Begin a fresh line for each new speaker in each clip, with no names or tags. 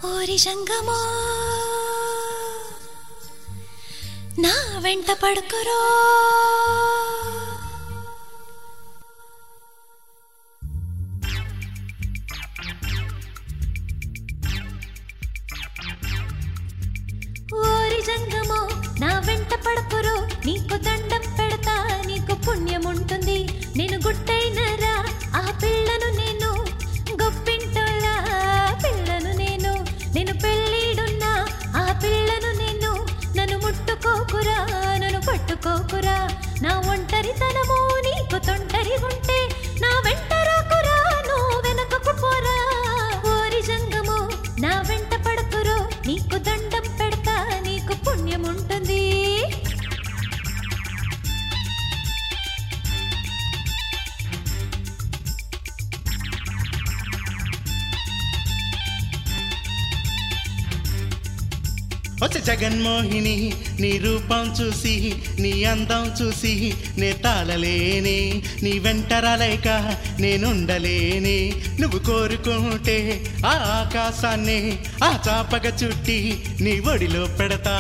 ఓరి జంగమో నా వెంట పడుకురో ఓరి జంగమో నా వెంట పడుకురో నీకు దండం పెడతా నీకు పుణ్యం ఉంటుంది నేను గుట్టైనరా ఆ పిల్లను నేను గొప్పింటోలా పిల్లను నేను నేను పెళ్ళిడున్నా ఆ పిల్లను నేను నన్ను ముట్టుకోకురా నన్ను పట్టుకోకురా నా ఒంటరితనము నీకు తొంటరి ఉంటే నా వెంట రాకురా నువ్వు వెనకకు పోరా ఓరి జంగము నా వెంట పడుకురో నీకు దండం పెడతా నీకు పుణ్యం ఉంటుంది
వచ్చే జగన్మోహిని నీ రూపం చూసి నీ అందం చూసి నే తాళలేనే నీ వెంటరాలేక నేనుండలేనే నువ్వు కోరుకుంటే ఆ ఆకాశాన్ని ఆ చాపగ చుట్టి నీ ఒడిలో పెడతా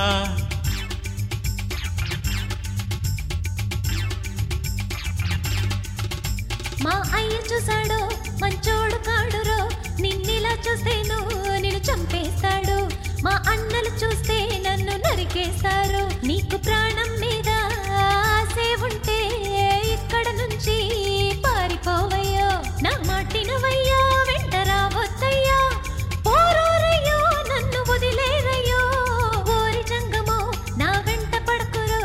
మా అయ్య చూసాడు మంచోడు కాడురో నిన్నిలా చూస్తేను నిన్ను చంపేస్తాడు మా అన్నలు చూస్తే నన్ను నరికేస్తారు నీకు ప్రాణం మీద ఆసే ఉంటే ఇక్కడ నుంచి పారిపోవయ్యో నా మాటినవయ్యో వెంట రావద్దయ్యా పోరోరయ్యో నన్ను వదిలేరయ్యో ఓరి జంగమో నా వెంట పడకురో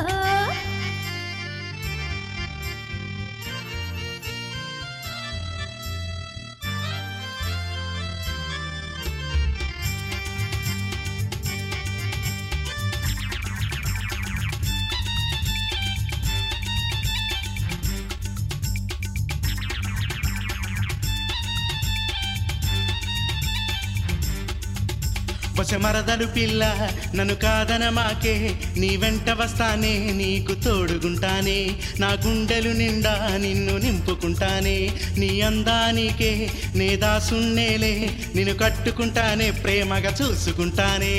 వస మరదలు పిల్ల నన్ను కాదన మాకే నీ వెంట వస్తానే నీకు తోడుగుంటానే నా గుండెలు నిండా నిన్ను నింపుకుంటానే నీ అందానికే నే దాసున్నేలే నిన్ను కట్టుకుంటానే ప్రేమగా చూసుకుంటానే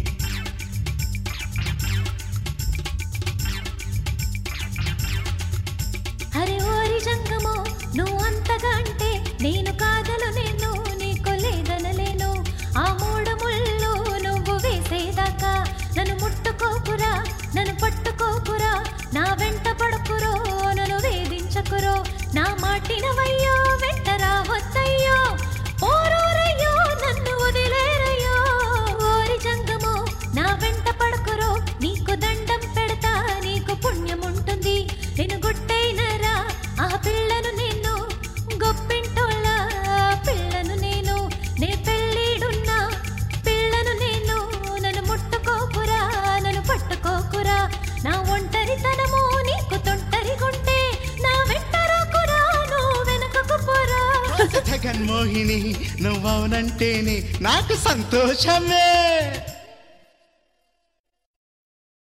అరే ఓరి జంగమో నువ్వు అంతగా అంటే నేను కాదను నేను నీకు లేదనలేను ఆ మూడు ముళ్ళు నువ్వు వేసేదాకా నన్ను ముట్టుకోకురా నన్ను పట్టుకోకురా నా వెంట పడుకురో నన్ను వేధించకురో నా మాటినవయ్యో వెంట రావద్దయ్యో ఓరోరయ్యో నన్ను వదిలేరయ్యో ఓరి జంగమో నా వెంట పడుకురో నీకు దండం పెడతా నీకు పుణ్యం ఉంటుంది నేను గుట్టైనరా ఆ పిల్లను నేను గొప్పింటోళ్ళ పిల్లను నేను నే పెళ్ళిడున్నా పిల్లను నేను నన్ను ముట్టుకోకురా నన్ను పట్టుకోకురా నా ఒంటరితనము నీకు తొంటరిగుంటే నా వెంట రాకురా నువ్వు వెనకకు పోరా
జగన్మోహిని నువ్వవునంటేనే నాకు సంతోషమే